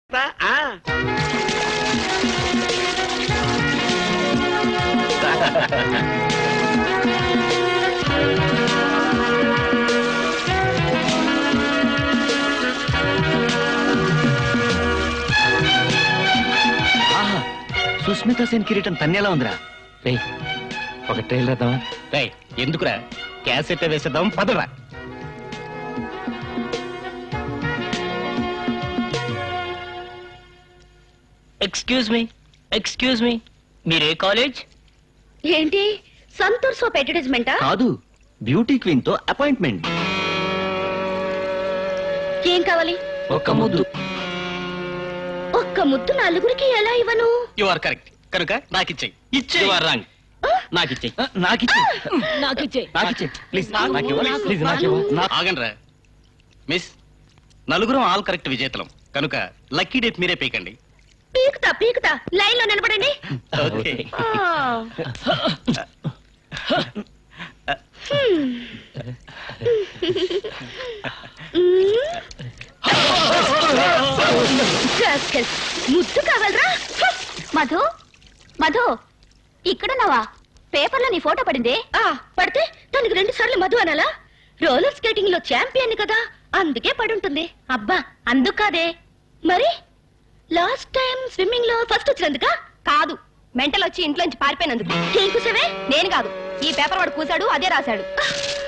ఆ. ఆహా సుస్మిత సేన్ కిరీటం తన్నేలా ఉందిరా రే ఒక ట్రైలర్ వేద్దామా రే ఎందుకురా క్యాసెట్ వేసేద్దాం పదరా ఎక్స్క్యూజ్ మీ ఎక్స్క్యూజ్ మీ మీరే కాలేజ్ ఏంటి సంతూర్ సోప్ అడ్వర్టైజ్మెంటా కాదు బ్యూటీ క్వీన్ తో అపాయింట్మెంట్ ఏం కావాలి ఒక్క ముద్దు ఒక్క ముద్దు నలుగురికి ఎలా ఇవ్వను యు ఆర్ కరెక్ట్ కనుక నాకు ఇచ్చేయి ఇచ్చే యు ఆర్ రాంగ్ నాకు ఇచ్చేయి నాకిచ్చే నాకిచ్చే నాకిచ్చే ప్లీజ్ నాకు- నాకు ఇవ్వు. నాకు- ప్లీజ్ నాకు ఇవ్వు. నాకు- ఆగండ్రా మిస్ నలుగురం ఆల్ కరెక్ట్ విజేతలం కనుక లక్కీ డేట్ మీరే పీకండి పీకుతా పీకుతా లైన్ లో నిలబడండి ఓకే ఆ. హ్మ్. Rascals. ముద్దు కావాలరా మధు మధు ఇక్కడున్నావా పేపర్లో నీ ఫోటో పడింది ఆ పడితే దానికి రెండు సార్లు మధు అనాలా రోలర్ స్కేటింగ్ లో ఛాంపియన్ కదా అందుకే పడుంటుంది అబ్బా అందుకు కాదే మరి లాస్ట్ టైం స్విమ్మింగ్ లో ఫస్ట్ వచ్చినందుక కాదు మెంటల్ వచ్చి ఇంట్లోంచి పారిపోయినందుకు ఏం కూసావే నేను కాదు ఈ పేపర్ వాడు కూసాడు అదే రాశాడు